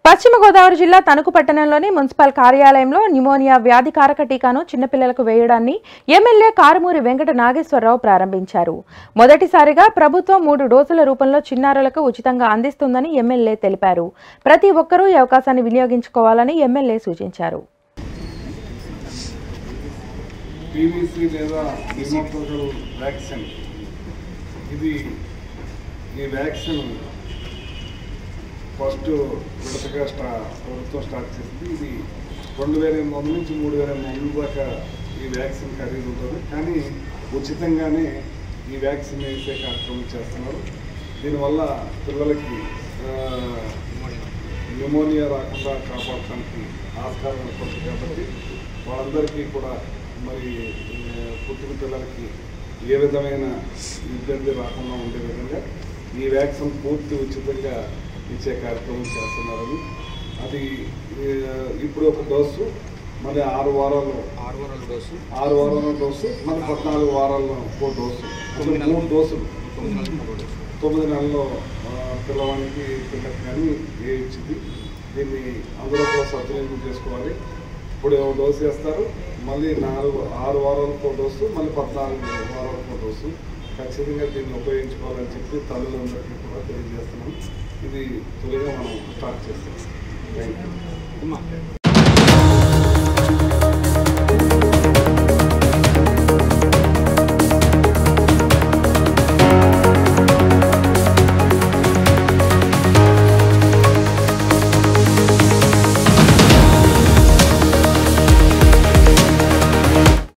పశ్చిమ గోదావరి జిల్లా తణుకు పట్టణంలోని మున్సిపల్ కార్యాలయంలో న్యూమోనియా వ్యాధికారక టీకాను చిన్నపిల్లలకు వేయడాన్ని ఎమ్మెల్యే కారుమూరి వెంకట నాగేశ్వరరావు ప్రారంభించారు మొదటిసారిగా ప్రభుత్వం మూడు డోసుల రూపంలో చిన్నారులకు ఉచితంగా అందిస్తుందని ఎమ్మెల్యే తెలిపారు ప్రతి ఒక్కరూ ఈ అవకాశాన్ని వినియోగించుకోవాలని ఎమ్మెల్యే సూచించారు పీవీసీ లేదా న్యూమోకోకల్ వ్యాక్సిన్ ఇది ఈ వ్యాక్సిన్ ఫస్ట్ విడతగా స్టా ప్రభుత్వం స్టార్ట్ చేసింది ఇది రెండు వేల ఎనిమిది వందల నుంచి మూడు వేల ఎనిమిది వందల దాకా ఈ వ్యాక్సిన్ ఖరీదు ఉంటుంది కానీ ఉచితంగానే ఈ వ్యాక్సిన్ వేసే కార్యక్రమం చేస్తున్నారు దీనివల్ల పిల్లలకి ఆ, న్యూమోనియా రాకుండా కాపాడటానికి ఆస్కారం ఏర్పడుతుంది కాబట్టి వాళ్ళందరికీ కూడా మరి ఆ, పుట్టిన పిల్లలకి ఏ విధమైన ఇబ్బంది రాకుండా ఉండే విధంగా ఈ వ్యాక్సిన్ పూర్తి ఉచితంగా ఇచ్చే కార్యక్రమం చేస్తున్నారని అది ఆ, ఇప్పుడు ఒక డోసు మళ్ళీ ఆరు వారాలు ఆరు వారాల డోసు ఆరు వారాల డోసు మళ్ళీ పద్నాలుగు వారాల్లో ఇంకో డోసు అంటే మూడు డోసులు తొమ్మిది నెలలకు మూడో డోసు తొమ్మిది నెలల్లో ఆ, పిల్లవానికి పిల్లకి కానీ ఏ ఇచ్చింది దీన్ని అందరూ కూడా సద్వినియోగం చేసుకోవాలి ఇప్పుడు ఒక డోసు వేస్తారు మళ్ళీ నాలుగు ఆరు వారాలకు ఒక డోసు మళ్ళీ పద్నాలుగు వారాలకు ఒక డోసు ఖచ్చితంగా దీన్ని ఉపయోగించుకోవాలని చెప్పి తల్లులందరికీ కూడా తెలియజేస్తున్నాం ఇది తొలిగా మనం స్టార్ట్ చేస్తాం థ్యాంక్ యూ అమ్మా